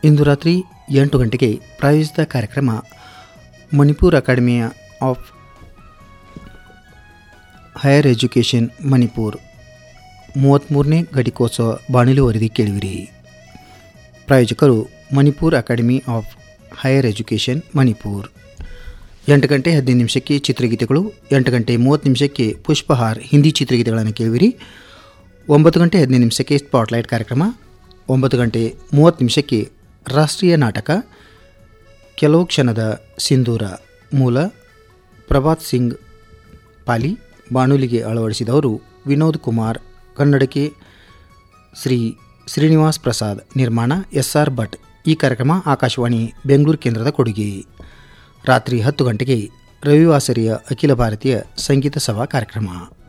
ಇಂದು ರಾತ್ರಿ ಎಂಟು ಗಂಟೆಗೆ ಪ್ರಾಯೋಜಿತ ಕಾರ್ಯಕ್ರಮ Manipur Academy of Higher Education Manipur ಮೂವತ್ತ್ಮೂರನೇ ಘಟಿಕೋತ್ಸವ ಬಾಣಿಲು ವರದಿ ಕೇಳುವಿರಿ ಪ್ರಾಯೋಜಕರು Manipur Academy of Higher Education Manipur ಎಂಟು ಗಂಟೆ ಹದಿನೈದು ನಿಮಿಷಕ್ಕೆ ಚಿತ್ರಗೀತೆಗಳು ಎಂಟು ಗಂಟೆ ಮೂವತ್ತು ನಿಮಿಷಕ್ಕೆ ಪುಷ್ಪಹಾರ್ ಹಿಂದಿ ಚಿತ್ರಗೀತೆಗಳನ್ನು ಕೇಳುವಿರಿ ಒಂಬತ್ತು ಗಂಟೆ ಹದಿನೈದು ನಿಮಿಷಕ್ಕೆ ಸ್ಪಾಟ್ಲೈಟ್ ಕಾರ್ಯಕ್ರಮ ಒಂಬತ್ತು ಗಂಟೆ ಮೂವತ್ತು ನಿಮಿಷಕ್ಕೆ ರಾಷ್ಟ್ರೀಯ ನಾಟಕ ಕೆಲವು ಕ್ಷಣದ ಸಿಂಧೂರ ಮೂಲ ಪ್ರಭಾತ್ ಸಿಂಗ್ ಪಾಲಿ ಬಾನುಲಿಗೆ ಅಳವಡಿಸಿದವರು ವಿನೋದ್ ಕುಮಾರ್ ಕನ್ನಡಕ್ಕೆ ಶ್ರೀ ಶ್ರೀನಿವಾಸ್ ಪ್ರಸಾದ್ ನಿರ್ಮಾಣ ಎಸ್ ಆರ್ ಭಟ್ ಈ ಕಾರ್ಯಕ್ರಮ ಆಕಾಶವಾಣಿ ಬೆಂಗಳೂರು ಕೇಂದ್ರದ ಕೊಡುಗೆ ರಾತ್ರಿ ಹತ್ತು ಗಂಟೆಗೆ ರವಿವಾಸರಿಯ ಅಖಿಲ ಭಾರತೀಯ ಸಂಗೀತ ಸಭಾ ಕಾರ್ಯಕ್ರಮ